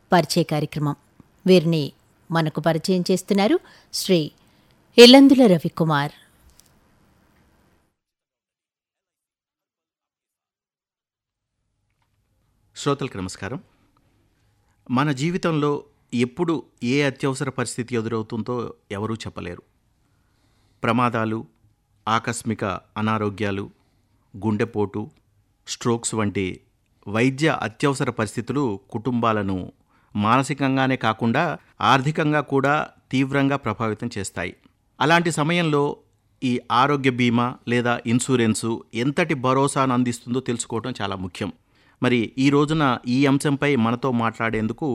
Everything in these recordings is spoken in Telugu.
పరిచయ కార్యక్రమం వీరిని మనకు పరిచయం చేస్తున్నారు శ్రీ ఎల్లందుల రవికుమార్ శ్రోతలకు నమస్కారం మన జీవితంలో ఎప్పుడు ఏ అత్యవసర పరిస్థితి ఎదురవుతుందో ఎవరూ చెప్పలేరు ప్రమాదాలు ఆకస్మిక అనారోగ్యాలు గుండెపోటు స్ట్రోక్స్ వంటి వైద్య అత్యవసర పరిస్థితులు కుటుంబాలను మానసికంగానే కాకుండా ఆర్థికంగా కూడా తీవ్రంగా ప్రభావితం చేస్తాయి అలాంటి సమయంలో ఈ ఆరోగ్య బీమా లేదా ఇన్సూరెన్సు ఎంతటి భరోసాను అందిస్తుందో తెలుసుకోవడం చాలా ముఖ్యం మరి ఈ రోజున ఈ అంశంపై మనతో మాట్లాడేందుకు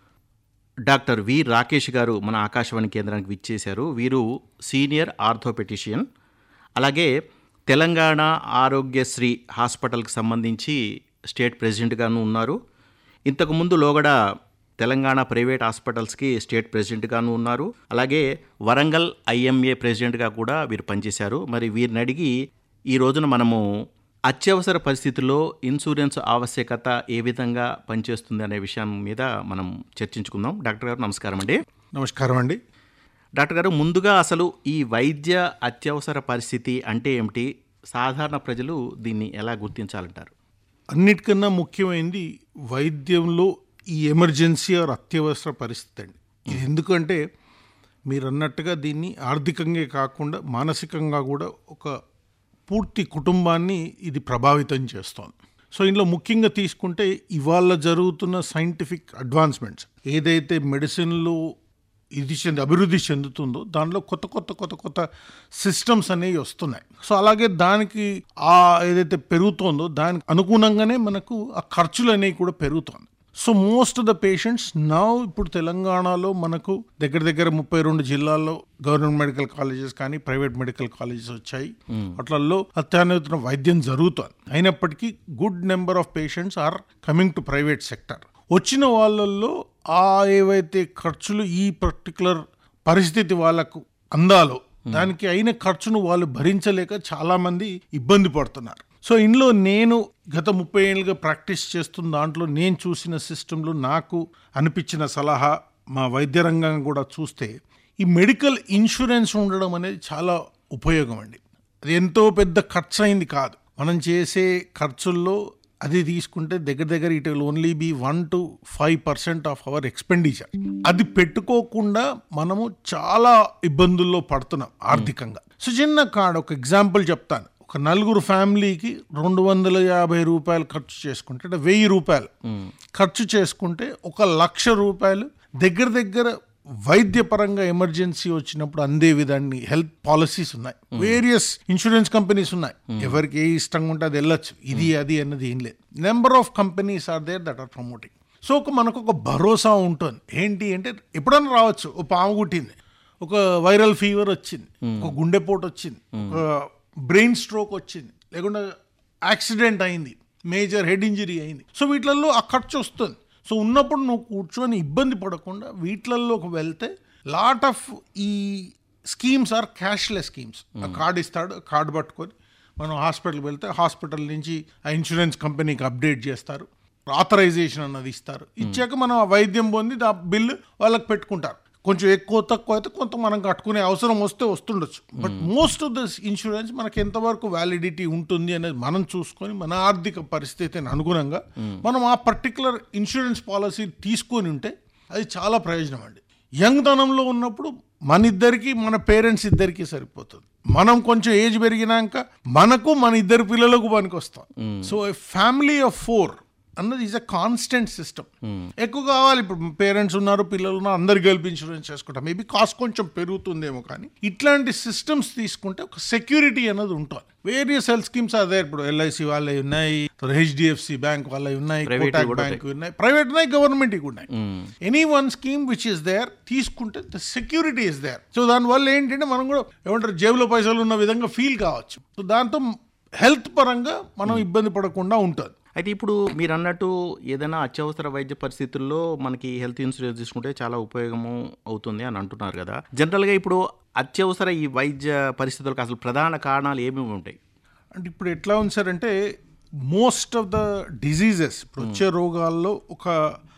డాక్టర్ వి రాకేష్ గారు మన ఆకాశవాణి కేంద్రానికి విచ్చేశారు వీరు సీనియర్ ఆర్థోపెటిషియన్ అలాగే తెలంగాణ ఆరోగ్యశ్రీ హాస్పిటల్కి సంబంధించి స్టేట్ ప్రెసిడెంట్గాను ఉన్నారు ఇంతకుముందు లోగడ తెలంగాణ ప్రైవేట్ హాస్పిటల్స్కి స్టేట్ ప్రెసిడెంట్గాను ఉన్నారు అలాగే వరంగల్ ఐఎంఏ ప్రెసిడెంట్గా కూడా వీరు పనిచేశారు మరి వీరిని అడిగి ఈ రోజున మనము అత్యవసర పరిస్థితుల్లో ఇన్సూరెన్స్ ఆవశ్యకత ఏ విధంగా పనిచేస్తుంది అనే విషయం మీద మనం చర్చించుకుందాం డాక్టర్ గారు నమస్కారం అండి నమస్కారం అండి డాక్టర్ గారు ముందుగా అసలు ఈ వైద్య అత్యవసర పరిస్థితి అంటే ఏమిటి సాధారణ ప్రజలు దీన్ని ఎలా గుర్తించాలంటారు అన్నిటికన్నా ముఖ్యమైనది వైద్యంలో ఈ ఎమర్జెన్సీ ఆర్ అత్యవసర పరిస్థితి అండి ఇది ఎందుకంటే మీరు అన్నట్టుగా దీన్ని ఆర్థికంగా కాకుండా మానసికంగా కూడా ఒక పూర్తి కుటుంబాన్ని ఇది ప్రభావితం చేస్తోంది సో ఇందులో ముఖ్యంగా తీసుకుంటే ఇవాళ జరుగుతున్న సైంటిఫిక్ అడ్వాన్స్మెంట్స్ ఏదైతే మెడిసిన్లో ఇది చెంది అభివృద్ధి చెందుతుందో దానిలో కొత్త కొత్త కొత్త కొత్త సిస్టమ్స్ అనేవి వస్తున్నాయి సో అలాగే దానికి ఆ ఏదైతే పెరుగుతోందో దానికి అనుగుణంగానే మనకు ఆ ఖర్చులు అనేవి కూడా పెరుగుతోంది so most of the patients నా ఇప్పుడు తెలంగాణలో మనకు దగ్గర దగ్గర ముప్పై రెండు జిల్లాల్లో గవర్నమెంట్ మెడికల్ కాలేజెస్ కానీ ప్రైవేట్ మెడికల్ కాలేజెస్ వచ్చాయి అట్లలో అత్యాధునిక వైద్యం జరుగుతోంది అయినప్పటికీ good number of patients are coming to private sector వచ్చిన వాళ్ళల్లో ఆ ఏవైతే ఖర్చులు ఈ పర్టికులర్ పరిస్థితి వాళ్ళకు అందాలో దానికి అయిన ఖర్చును వాళ్ళు భరించలేక చాలా మంది ఇబ్బంది పడుతున్నారు సో ఇందులో నేను గత ముప్పై ఏళ్ళుగా ప్రాక్టీస్ చేస్తున్న దాంట్లో నేను చూసిన సిస్టంలో నాకు అనిపించిన సలహా మా వైద్య రంగం కూడా చూస్తే ఈ మెడికల్ ఇన్సూరెన్స్ ఉండడం అనేది చాలా ఉపయోగం అండి అది ఎంతో పెద్ద ఖర్చు అయింది కాదు మనం చేసే ఖర్చుల్లో అది తీసుకుంటే దగ్గర దగ్గర it will only be one two five percent of our expenditure అది పెట్టుకోకుండా మనము చాలా ఇబ్బందుల్లో పడుతున్నాం ఆర్థికంగా సో చిన్న కార్డ్ ఒక ఎగ్జాంపుల్ చెప్తాను ఒక నలుగురు ఫ్యామిలీకి రెండు వందల యాభై రూపాయలు ఖర్చు చేసుకుంటే అంటే వెయ్యి రూపాయలు ఖర్చు చేసుకుంటే ఒక లక్ష రూపాయలు దగ్గర దగ్గర వైద్యపరంగా ఎమర్జెన్సీ వచ్చినప్పుడు అందే విధాన్ని హెల్త్ పాలసీస్ ఉన్నాయి వేరియస్ ఇన్సూరెన్స్ కంపెనీస్ ఉన్నాయి ఎవరికి ఏ ఇష్టంగా ఉంటే అది వెళ్ళొచ్చు ఇది అది అన్నది ఏం లేదు number of companies are there that are promoting so ఒక మనకు ఒక భరోసా ఉంటుంది ఏంటి అంటే ఎప్పుడన్నా రావచ్చు ఒక పాము కుట్టింది ఒక వైరల్ ఫీవర్ వచ్చింది ఒక గుండెపోటు వచ్చింది ఒక బ్రెయిన్ స్ట్రోక్ వచ్చింది లేకుండా యాక్సిడెంట్ అయింది మేజర్ హెడ్ ఇంజరీ అయింది సో వీటిలలో ఆ ఖర్చు వస్తుంది సో ఉన్నప్పుడు నువ్వు కూర్చొని ఇబ్బంది పడకుండా వీటిలలోకి వెళ్తే లాట్ ఆఫ్ ఈ స్కీమ్స్ ఆర్ క్యాష్లెస్ స్కీమ్స్ ఆ కార్డ్ ఇస్తాడు కార్డు పట్టుకొని మనం హాస్పిటల్కి వెళ్తే హాస్పిటల్ నుంచి ఆ ఇన్సూరెన్స్ కంపెనీకి అప్డేట్ చేస్తారు ఆథరైజేషన్ అన్నది ఇస్తారు ఇచ్చాక మనం ఆ వైద్యం పొంది ఆ బిల్లు వాళ్ళకి పెట్టుకుంటారు కొంచెం ఎక్కువ తక్కువ అయితే కొంత మనం కట్టుకునే అవసరం వస్తే వస్తుండొచ్చు but most of this insurance మనకి ఎంతవరకు వ్యాలిడిటీ ఉంటుంది అనేది మనం చూసుకొని మన ఆర్థిక పరిస్థితిని అనుగుణంగా మనం ఆ పర్టికులర్ ఇన్సూరెన్స్ పాలసీ తీసుకొని ఉంటే అది చాలా ప్రయోజనం అండి యంగ్ తనంలో ఉన్నప్పుడు మన ఇద్దరికి మన పేరెంట్స్ ఇద్దరికి సరిపోతుంది మనం కొంచెం ఏజ్ పెరిగినాక మనకు మన ఇద్దరు పిల్లలకు పనికి వస్తాం సో ఫ్యామిలీ ఆఫ్ ఫోర్ అన్నది ఈజ్ అ కాన్స్టెంట్ సిస్టమ్ ఎక్కువ కావాలి ఇప్పుడు పేరెంట్స్ ఉన్నారు పిల్లలు ఉన్నారు అందరు కలిపి ఇన్సూరెన్స్ చేసుకుంటాం మేబీ కాస్ట్ కొంచెం పెరుగుతుందేమో కానీ ఇట్లాంటి సిస్టమ్స్ తీసుకుంటే ఒక సెక్యూరిటీ అనేది ఉంటుంది వేరియస్ హెల్త్ స్కీమ్స్ అదే ఇప్పుడు ఎల్ఐసి వాళ్ళవి ఉన్నాయి హెచ్డిఎఫ్సి బ్యాంక్ వాళ్ళవి ఉన్నాయి Private కోటాక్ కూడా బ్యాంక్ ఉన్నాయి ప్రైవేట్ ఉన్నాయి గవర్నమెంట్ ఉన్నాయి any one scheme which is there తీసుకుంటే the security is there so దానివల్ల ఏంటంటే మనం కూడా ఏమంటారు జేబులో పైసలు ఉన్న విధంగా ఫీల్ కావచ్చు సో దాంతో హెల్త్ పరంగా మనం ఇబ్బంది పడకుండా ఉంటుంది అయితే ఇప్పుడు మీరు అన్నట్టు ఏదైనా అత్యవసర వైద్య పరిస్థితుల్లో మనకి హెల్త్ ఇన్సూరెన్స్ తీసుకుంటే చాలా ఉపయోగము అవుతుంది అని అంటున్నారు కదా జనరల్గా ఇప్పుడు అత్యవసర ఈ వైద్య పరిస్థితులకు అసలు ప్రధాన కారణాలు ఏమేమి ఉంటాయి అంటే ఇప్పుడు ఎట్లా ఉంది సార్ అంటే మోస్ట్ ఆఫ్ ద డిజీజెస్ ఇప్పుడు వచ్చే రోగాల్లో ఒక